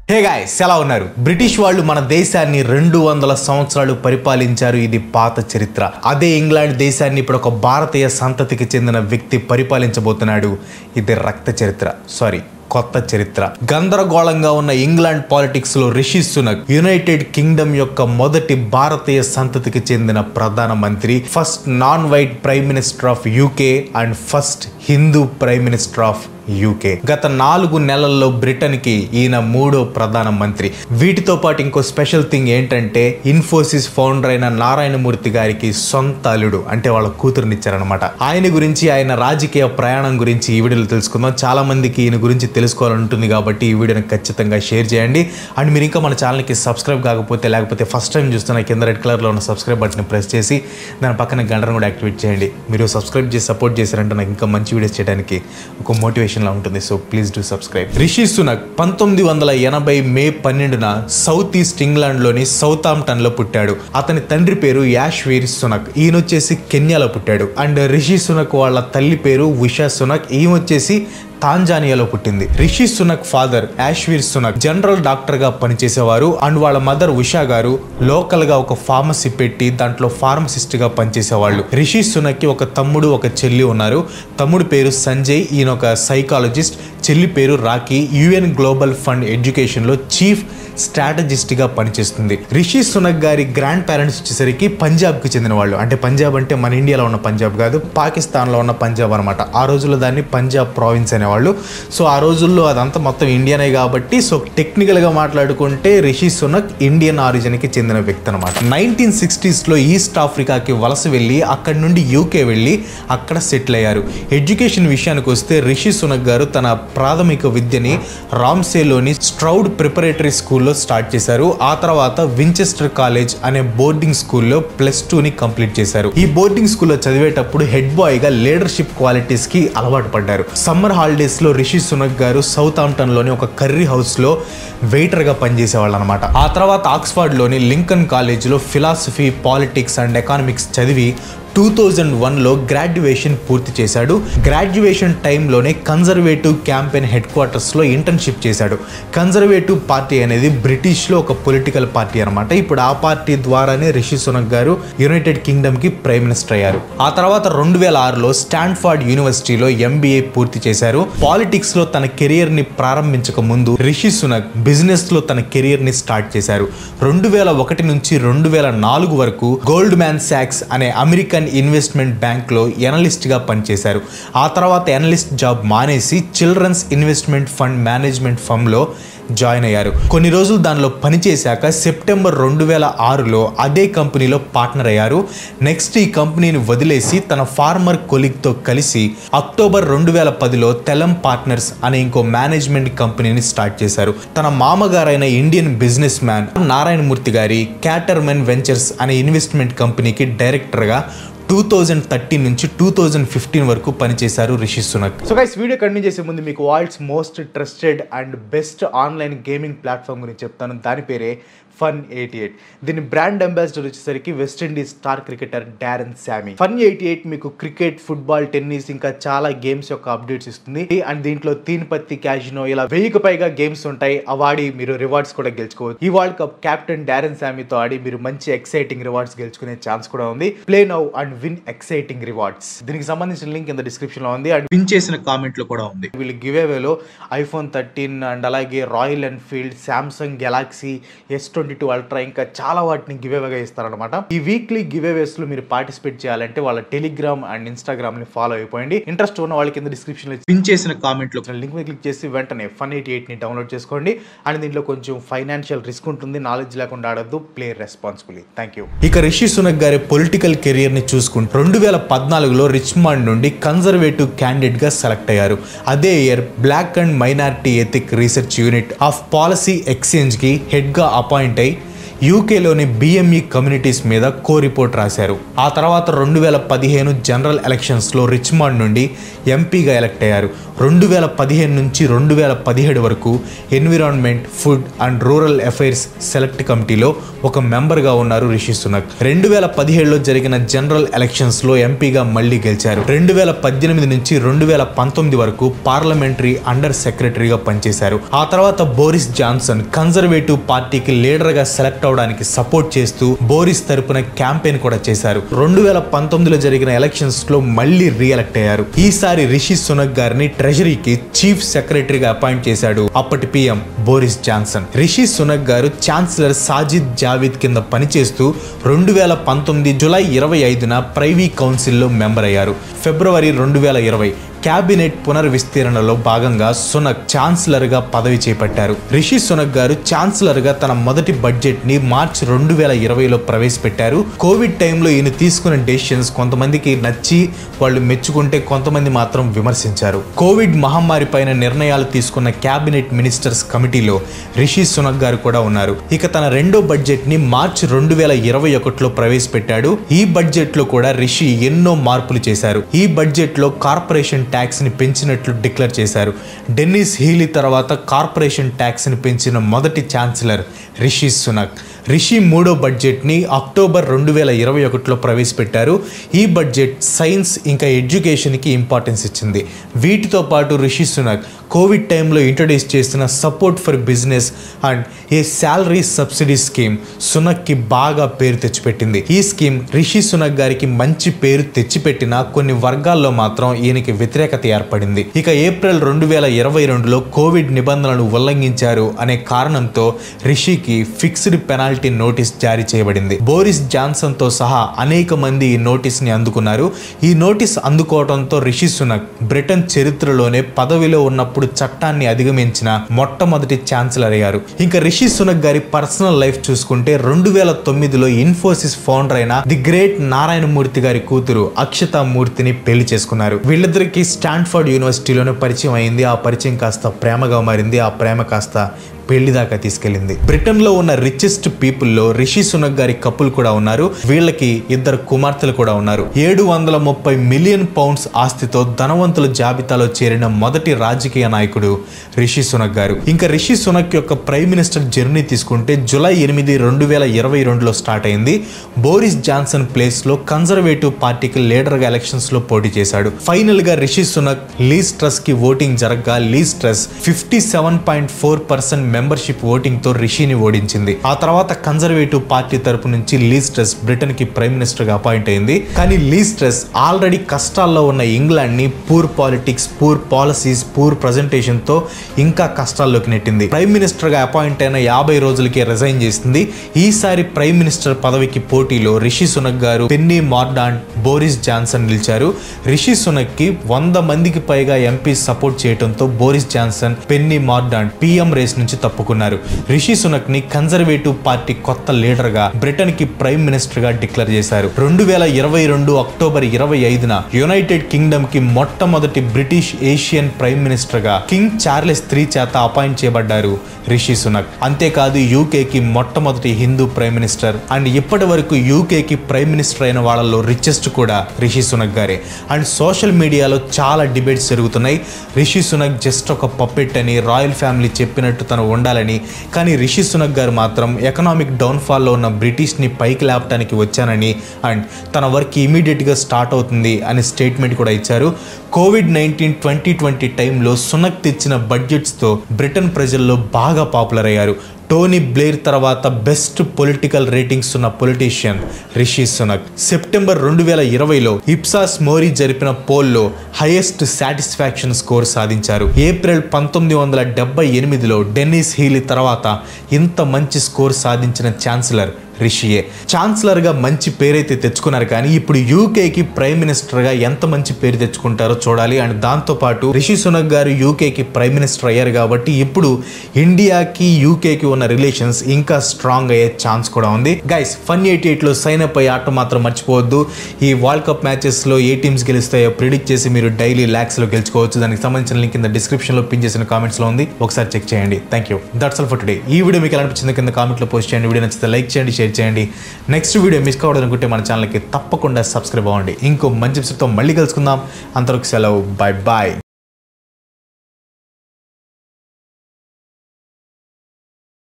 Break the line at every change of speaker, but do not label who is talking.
hey guys ఎలా ఉన్నారు British వాళ్ళు మన దేశాన్ని రెండు వందల సంవత్సరాలు పరిపాలించారు ఇది పాత చరిత్ర అదే ఇంగ్లాండ్ దేశాన్ని ఇప్పుడు ఒక భారతీయ సంతతికి చెందిన వ్యక్తి పరిపాలించబోతున్నాడు ఇది రక్త చరిత్ర సారీ కొత్త చరిత్ర గందరగోళంగా ఉన్న ఇంగ్లాండ్ పాలిటిక్స్ లో రిషి సునక్ యునైటెడ్ కింగ్డమ్ యొక్క మొదటి భారతీయ సంతతికి చెందిన ప్రధాన మంత్రి first non white prime minister of UK and first Hindu prime minister of UK గత నాలుగు నెలల్లో బ్రిటన్ కి ఈయన మూడో ప్రధాన మంత్రి వీటితో పాటు ఇంకో స్పెషల్ థింగ్ ఏంటంటే ఇన్ఫోసిస్ ఫౌండర్ అయిన నారాయణమూర్తి గారికి సొంత అల్లుడు అంటే వాళ్ళ కూతురునిచ్చారనమాట ఆయన గురించి ఆయన రాజకీయ ప్రయాణం గురించి ఈ వీడియోలో తెలుసుకుందాం చాలా మందికి ఈయన గురించి తెలుసుకోవాలంటుంది కాబట్టి ఈ వీడియోని ఖచ్చితంగా షేర్ చేయండి అండ్ మీరు ఇంకా మన ఛానల్కి సబ్స్క్రైబ్ కాకపోతే లేకపోతే ఫస్ట్ టైం చూస్తున్న కింద రెడ్ కలర్లో ఉన్న సబ్స్క్రైబ్ బటన్ ప్రెస్ చేసి దాని పక్కన గంటను కూడా యాక్టివేట్ చేయండి మీరు సబ్స్క్రైబ్ చేసి సపోర్ట్ చేశారంటే నాకు ఇంకా మంచి వీడియోస్ చేయడానికి ఒక మోటివేషన్ లా ఉంటుంది so please do subscribe Rishi Sunak పంతొమ్మిది వందల ఎనభై మే పన్నెండున సౌత్ ఈస్ట్ ఇంగ్లాండ్ లోని సౌతాంప్టన్ లో పుట్టాడు అతని తండ్రి పేరు యాష్వీర్ సునక్ ఈయన వచ్చేసి కెన్యాలో పుట్టాడు అండ్ రిషి సునక్ వాళ్ళ తల్లి పేరు ఉషా సునక్ ఈమె వచ్చేసి తాంజానియాలో పుట్టింది Rishi Sunak father Yashvir Sunak general doctor గా పనిచేసేవారు అండ్ వాళ్ళ మదర్ ఉషా గారు లోకల్ గా ఒక ఫార్మసీ పెట్టి దాంట్లో ఫార్మసిస్ట్ గా పనిచేసేవాళ్ళు రిషి సునక్ కి ఒక తమ్ముడు ఒక చెల్లి ఉన్నారు తమ్ముడు పేరు సంజయ్ ఈయన ఒక సైకాలజిస్ట్ చెల్లి పేరు Raakhi UN global fund education లో చీఫ్ స్ట్రాటజిస్ట్ గా పనిచేస్తుంది రిషి సునక్ గారి గ్రాండ్ పేరెంట్స్ వచ్చేసరికి పంజాబ్ కి చెందిన వాళ్ళు అంటే పంజాబ్ అంటే మన ఇండియాలో ఉన్న పంజాబ్ కాదు పాకిస్తాన్ లో ఉన్న పంజాబ్ అనమాట ఆ రోజుల్లో దాన్ని పంజాబ్ ప్రావిన్స్ అనేవాళ్ళు సో ఆ రోజుల్లో అదంతా మొత్తం ఇండియనే కాబట్టి సో టెక్నికల్ గా మాట్లాడుకుంటే రిషి సునక్ ఇండియన్ ఆరిజిన్ కి చెందిన వ్యక్తి అనమాట నైన్టీన్ సిక్స్టీస్ లో ఈస్ట్ ఆఫ్రికాకి వలస వెళ్ళి అక్కడి నుండి యూకే వెళ్ళి అక్కడ సెటిల్ అయ్యారు ఎడ్యుకేషన్ విషయానికి వస్తే రిషి సునక్ గారు తన ప్రాథమిక విద్యని రామ్సేలోని స్ట్రౌడ్ ప్రిపరేటరీ స్కూల్లో స్టార్ట్ చేశారు ఆ తర్వాత వించెస్టర్ కాలేజ్ అనే బోర్డింగ్ స్కూల్లో ప్లస్ టూని కంప్లీట్ చేశారు ఈ బోర్డింగ్ స్కూల్లో చదివేటప్పుడు హెడ్ బాయ్ గా లీడర్షిప్ క్వాలిటీస్ కి అలవాటు పడ్డారు సమ్మర్ హాలిడేస్ లో రిషి సునక్ గారు సౌత్ ఆంప్టన్ లోని ఒక కర్రీ హౌస్ లో వెయిటర్ గా పనిచేసేవాళ్ళు అనమాట ఆ తర్వాత ఆక్స్ఫర్డ్ లోని లింకన్ కాలేజ్ లో ఫిలాసఫీ పాలిటిక్స్ అండ్ ఎకానమిక్స్ చదివి టూ థౌజండ్ వన్లో గ్రాడ్యుయేషన్ పూర్తి చేశాడు గ్రాడ్యుయేషన్ టైంలోనే కన్జర్వేటివ్ క్యాంపెయిన్ హెడ్ క్వార్టర్స్లో ఇంటర్న్షిప్ చేశాడు కన్జర్వేటివ్ పార్టీ అనేది బ్రిటిష్లో ఒక పొలిటికల్ పార్టీ అనమాట ఇప్పుడు ఆ పార్టీ ద్వారానే రిషి సునక్ గారు యునైటెడ్ కింగ్డమ్కి ప్రైమ్ మినిస్టర్ అయ్యారు ఆ తర్వాత రెండు వేల ఆరులో స్టాన్ఫర్డ్ యూనివర్సిటీలో ఎంబీఏ పూర్తి చేశారు పాలిటిక్స్లో తన కెరియర్ని ప్రారంభించక ముందు రిషి సునక్ బిజినెస్లో తన కెరియర్ని స్టార్ట్ చేశారు రెండు వేల ఒకటి నుంచి రెండు వేల నాలుగు వరకు గోల్డ్ మ్యాన్ సాక్స్ అనే అమెరికన్ ఇన్వెస్ట్మెంట్ బ్యాంక్లో ఎనలిస్ట్గా పనిచేశారు ఆ తర్వాత ఎనలిస్ట్ జాబ్ మానేసి చిల్డ్రన్స్ ఇన్వెస్ట్మెంట్ ఫండ్ మేనేజ్మెంట్ ఫర్మ్లో జాయిన్ అయ్యారు కొన్ని రోజులు దానిలో పనిచేశాక సెప్టెంబర్ రెండు వేల ఆరులో అదే కంపెనీలో పార్ట్నర్ అయ్యారు నెక్స్ట్ ఈ కంపెనీని వదిలేసి తన ఫార్మర్ కొలిగ్తో కలిసి అక్టోబర్ రెండు వేల పదిలో తెలం పార్ట్నర్స్ అనే ఇంకో మేనేజ్మెంట్ కంపెనీని స్టార్ట్ చేశారు తన మామగారైన ఇండియన్ బిజినెస్ మ్యాన్ నారాయణమూర్తి గారి క్యాటర్మెన్ వెంచర్స్ అనే ఇన్వెస్ట్మెంట్ కంపెనీకి డైరెక్టర్గా టూ థౌజండ్ థర్టీన్ నుంచి టూ థౌజండ్ ఫిఫ్టీన్ వరకు పనిచేశారు Rishi Sunak so guys video continue చేసే ముందు మీకు world's most trusted and best online gaming platform గురించి చెప్తాను దాని పేరే ఫన్ ఎయిటీ ఎయిట్ దీని బ్రాండ్ అంబాసిడర్ వచ్చేసరికి West Indies star cricketer Darren Sammy Fun eighty eight మీకు క్రికెట్ ఫుట్బాల్ టెన్నిస్ ఇంకా చాలా గేమ్స్ యొక్క అప్డేట్స్ ఇస్తుంది అండ్ దీంట్లో తీన్ పత్తి క్యాజినో ఇలా వెయ్యికి పైగా గేమ్స్ ఉంటాయి అవి ఆడి మీరు రివార్డ్స్ కూడా గెలుచుకోవచ్చు ఈ వరల్డ్ కప్ కెప్టెన్ డారెన్ శామీతో ఆడి మీరు మంచి ఎక్సైటింగ్ రివార్డ్స్ గెలుచుకునే ఛాన్స్ కూడా ఉంది play now and win exciting rewards దీనికి సంబంధించిన లింక్ కింద డిస్క్రిప్షన్ లో ఉంది అండ్ విన్ చేసిన కామెంట్ లో కూడా ఉంది వీళ్ళు గివ్ అవేలో ఐఫోన్ థర్టీన్ అండ్ అలాగే Royal Enfield Samsung Galaxy S twenty two ultra ఇంకా చాలా వాటిని గివ్ అవేగా ఇస్తారనమాట ఈ వీక్లీ గివ్ అవేస్ లో మీరు పార్టిసిపేట్ చేయాలంటే వాళ్ళ టెలిగ్రామ్ అండ్ ఇన్స్టాగ్రామ్ ని ఫాలో అయిపోయింది ఇంట్రెస్ట్ ఉన్న వాళ్ళ కింద డిస్క్రిప్షన్ లో పిన్ చేసిన కామెంట్ లో లింక్ మీద క్లిక్ చేసి వెంటనే ఫన్ ఎయిటీ ఎయిట్ ని డౌన్లోడ్ చేసుకోండి అండ్ దీంట్లో కొంచెం ఫైనాన్షియల్ రిస్క్ ఉంటుంది నాలెడ్జ్ లేకుండా ఆడద్దు ప్లే రెస్పాన్సిబిలీ థ్యాంక్ యూ ఇక రిషి సునక్ గారి పొలిటికల్ కెరియర్ ని చూసుకుంటే రెండు వేల పద్నాలుగులో రిచ్మాండ్ నుండి కన్జర్వేటివ్ క్యాండిడేట్ గా సెలెక్ట్ అయ్యారు అదే year black and minority ethnic research unit of policy exchange కి హెడ్ గా అపాయింట్ అయి యూకేలోని బిఎంఈ కమ్యూనిటీస్ మీద కో రిపోర్ట్ రాశారు ఆ తర్వాత రెండు వేల పదిహేను జనరల్ ఎలక్షన్స్లో రిచ్మాండ్ నుండి ఎంపీగా ఎలక్ట్ అయ్యారు రెండు వేల పదిహేను నుంచి రెండు వేల పదిహేడు వరకు environment food and rural affairs select కమిటీలో ఒక మెంబర్గా ఉన్నారు రిషి సునక్ రెండు వేల పదిహేడులో జరిగిన జనరల్ ఎలక్షన్స్లో ఎంపీగా మళ్ళీ గెలిచారు రెండు వేల పద్దెనిమిది నుంచి రెండు వేల పంతొమ్మిది వరకు పార్లమెంటరీ అండర్ సెక్రటరీగా పనిచేశారు ఆ తర్వాత బోరిస్ జాన్సన్ కన్జర్వేటివ్ పార్టీకి లీడర్గా సెలెక్ట్ అవడానికి సపోర్ట్ చేస్తూ బోరిస్ తరపున క్యాంపెయిన్ కూడా చేశారు రెండు వేల పంతొమ్మిదిలో జరిగిన ఎలక్షన్స్ లో మళ్ళీ రీఎలెక్ట్ అయ్యారు ఈసారి రిషి సునక్ గారిని ట్రెజరీకి చీఫ్ సెక్రటరీగా అపాయింట్ చేశాడు అప్పటి PM Boris Johnson Rishi Sunak గారు ఛాన్సలర్ సాజిద్ జావీద్ కింద పనిచేస్తూ రెండు వేల పంతొమ్మిది జులై ఇరవై ఐదున ప్రైవీ కౌన్సిల్లో మెంబర్ అయ్యారు ఫిబ్రవరి రెండు వేల ఇరవై క్యాబినెట్ పునర్విస్తీరణలో భాగంగా సునక్ ఛాన్సలర్ గా పదవి చేపట్టారు రిషి సునక్ గారు ఛాన్సలర్ గా తన మొదటి బడ్జెట్ ని మార్చ్ రెండు వేల ఇరవైలో ప్రవేశపెట్టారు కోవిడ్ టైంలో ఈయన తీసుకున్న డెసిషన్స్ కొంతమందికి నచ్చి వాళ్ళు మెచ్చుకుంటే కొంతమంది మాత్రం విమర్శించారు కోవిడ్ మహమ్మారి పైన నిర్ణయాలు తీసుకున్న క్యాబినెట్ మినిస్టర్స్ కమిటీలో రిషి సునక్ గారు కూడా ఉన్నారు ఇక తన రెండో బడ్జెట్ ని మార్చ్ రెండు వేల ఇరవై ఒకటిలో ప్రవేశపెట్టాడు ఈ బడ్జెట్ లో కూడా రిషి ఎన్నో మార్పులు చేశారు ఈ బడ్జెట్ లో కార్పొరేషన్ ట్యాక్స్ ని పెంచినట్లు డిక్లేర్ చేశారు డెన్నిస్ హీలీ తర్వాత కార్పొరేషన్ ట్యాక్స్ ని పెంచిన మొదటి ఛాన్సలర్ రిషి సునక్ రిషి మూడో బడ్జెట్ని అక్టోబర్ రెండు వేల ఇరవై ఒకటిలో ప్రవేశపెట్టారు ఈ బడ్జెట్ సైన్స్ ఇంకా ఎడ్యుకేషన్కి ఇంపార్టెన్స్ ఇచ్చింది వీటితో పాటు రిషి సునక్ కోవిడ్ టైంలో ఇంట్రడ్యూస్ చేసిన support for business and a salary subsidy scheme సునక్కి బాగా పేరు తెచ్చిపెట్టింది ఈ స్కీమ్ రిషి సునక్ గారికి మంచి పేరు తెచ్చిపెట్టిన కొన్ని వర్గాల్లో మాత్రం ఈయనకి వ్యతిరేకత ఏర్పడింది ఇక ఏప్రిల్ రెండు వేల ఇరవై రెండులో కోవిడ్ నిబంధనలను ఉల్లంఘించారు అనే కారణంతో రిషికి ఫిక్స్డ్ పెనాల్టీ నోటీస్ జారీ చేయబడింది బోరిస్ జాన్సన్ తో సహా అనేక మంది ఈ నోటీస్ ని అందుకున్నారు ఈ నోటీస్ అందుకోవడంతో రిషి సునక్ బ్రిటన్ చరిత్రలోనే పదవిలో ఉన్నప్పుడు చట్టాన్ని అధిగమించిన మొట్టమొదటి ఛాన్సలర్ అయ్యారు ఇంకా రిషి సునక్ గారి పర్సనల్ లైఫ్ చూసుకుంటే రెండు వేల తొమ్మిదిలో ఇన్ఫోసిస్ ఫౌండర్ అయిన ది గ్రేట్ నారాయణమూర్తి గారి కూతురు అక్షత మూర్తిని పెళ్లి చేసుకున్నారు వీళ్ళిద్దరికి స్టాన్ఫర్డ్ యూనివర్సిటీలోనే పరిచయం అయింది ఆ పరిచయం కాస్త ప్రేమగా మారింది ఆ ప్రేమ కాస్త పెళ్లి దాకా తీసుకెళ్లింది బ్రిటన్ లో ఉన్న రిచెస్ట్ పీపుల్ లో రిషి సునక్ గారి కప్పులు కూడా ఉన్నారు వీళ్ళకి ఇద్దరు కుమార్తెలు కూడా ఉన్నారు ఏడు వందల ముప్పై మిలియన్ పౌండ్స్ ఆస్తితో ధనవంతుల జాబితాలో చేరిన మొదటి రాజకీయ నాయకుడు రిషి సునక్ గారు ఇంకా రిషి సునక్ యొక్క ప్రైమ్ మినిస్టర్ జర్నీ తీసుకుంటే జూలై ఎనిమిది రెండు వేల ఇరవై రెండులో స్టార్ట్ అయింది బోరిస్ జాన్సన్ ప్లేస్ లో కన్జర్వేటివ్ పార్టీకి లీడర్ గా ఎలక్షన్స్ లో పోటీ చేశాడు ఫైనల్ గా రిషి సునక్ లీజ్ ట్రస్ కి ఓటింగ్ జరగగా Liz Truss fifty seven point four percent membership voting తో రిషిని ఓడించింది ఆ తర్వాత కన్జర్వేటివ్ పార్టీ తరపు నుంచి లీజ్ ట్రస్ బ్రిటన్ కి ప్రైమ్ మినిస్టర్ గా అపాయింట్ అయింది కానీ లీజ్ ట్రస్ ఆల్రెడీ కష్టాల్లో ఉన్న ఇంగ్లాండ్ ని poor politics poor policies poor presentation తో ఇంకా కష్టాల్లోకి నెట్టింది ప్రైమ్ మినిస్టర్ గా అపాయింట్ అయిన యాభై రోజులకే రిజైన్ చేసింది ఈసారి ప్రైమ్ మినిస్టర్ పదవికి పోటీలో రిషి సునక్ గారు పెన్నీ మార్డాంట్ బోరిస్ జాన్సన్ నిలిచారు రిషి సునక్ కి వంద మందికి పైగా ఎంపీ సపోర్ట్ చేయడంతో Boris Johnson Penny Mordaunt PM race నుంచి తప్పుకున్నారు రిషి సునక్ ని కన్జర్వేటివ్ పార్టీ కొత్త లీడర్ గా బ్రిటన్ కి ప్రైమ్ మినిస్టర్ గా డిక్లేర్ చేశారు రెండు వేల ఇరవై రెండు అక్టోబర్ ఇరవై ఐదున యునైటెడ్ కింగ్డమ్ కి మొట్టమొదటి బ్రిటిష్ ఏషియన్ ప్రైమ్ మినిస్టర్ గా కింగ్ చార్లెస్ త్రీ చేత అపాయింట్ చేయబడ్డారు రిషి సునక్ అంతేకాదు యూకే కి మొట్టమొదటి హిందూ ప్రైమ్ మినిస్టర్ అండ్ ఇప్పటి వరకు యూకే కి ప్రైమ్ మినిస్టర్ అయిన వాళ్ళలో రిచెస్ట్ కూడా రిషి సునక్ గారే అండ్ సోషల్ మీడియాలో చాలా డిబేట్స్ జరుగుతున్నాయి రిషి సునక్ జస్ట్ ఒక పప్పెట్ అని రాయల్ ఫ్యామిలీ చెప్పినట్టు తను ఉండాలని కానీ రిషి సునక్ గారు మాత్రం ఎకనామిక్ డౌన్ఫాల్లో ఉన్న బ్రిటిష్ని పైకి లేపడానికి వచ్చానని అండ్ తన వర్క్ ఇమీడియట్గా స్టార్ట్ అవుతుంది అని స్టేట్మెంట్ కూడా ఇచ్చారు కోవిడ్ నైన్టీన్ ట్వంటీ ట్వంటీ టైంలో సునక్ తెచ్చిన బడ్జెట్స్తో బ్రిటన్ ప్రజల్లో బాగా పాపులర్ అయ్యారు టోనీ బ్లేర్ తర్వాత బెస్ట్ పొలిటికల్ రేటింగ్స్ ఉన్న పొలిటీషియన్ రిషి సునక్ సెప్టెంబర్ రెండు వేల ఇరవైలో ఇప్సాస్ మోరీ జరిపిన పోల్లో హైయెస్ట్ సాటిస్ఫాక్షన్ స్కోర్ సాధించారు ఏప్రిల్ పంతొమ్మిది వందల డెబ్బై ఎనిమిదిలో డెన్నిస్ హీలీ తర్వాత ఇంత మంచి స్కోర్ సాధించిన ఛాన్సలర్ రిషియే ఛాన్సలర్గా మంచి పేరైతే తెచ్చుకున్నారు కానీ ఇప్పుడు యూకేకి ప్రైమ్ మినిస్టర్గా ఎంత మంచి పేరు తెచ్చుకుంటారో చూడాలి అండ్ దాంతోపాటు రిషి సునక్ గారు యూకేకి ప్రైమ్ మినిస్టర్ అయ్యారు కాబట్టి ఇప్పుడు ఇండియాకి యూకేకి ఉన్న రిలేషన్స్ ఇంకా స్ట్రాంగ్ అయ్యే ఛాన్స్ కూడా ఉంది గైస్ ఫన్ ఎయిటీ ఎయిట్లో సైన్ అప్ అయ్యే ఆట మాత్రం మర్చిపోవద్దు ఈ వరల్డ్ కప్ మ్యాచెస్లో ఏ టీమ్స్ గెలుస్తాయో ప్రిడిక్ట్ చేసి మీరు డైలీ ల్యాక్స్లో గెలుచుకోవచ్చు దానికి సంబంధించిన లింక్ కింద డిస్క్రిప్షన్లో పిన్ చేసిన కామెంట్స్లో ఉంది ఒకసారి చెక్ చేయండి thank you that's all for today ఈ వీడియో మీకు ఎలా అనిపించింది కింద కామెంట్లో పోస్ట్ చేయండి వీడియో నచ్చితే లైక్ చేయండి షేర్ చేయండి నెక్స్ట్ వీడియో మిస్ కావడాలనుకుంటే మన ఛానల్కి తప్పకుండా సబ్స్క్రైబ్ అవ్వండి ఇంకో మంచి episode తో మళ్ళీ కలుసుకుందాం అంతవరకు సెలవు బాయ్ బాయ్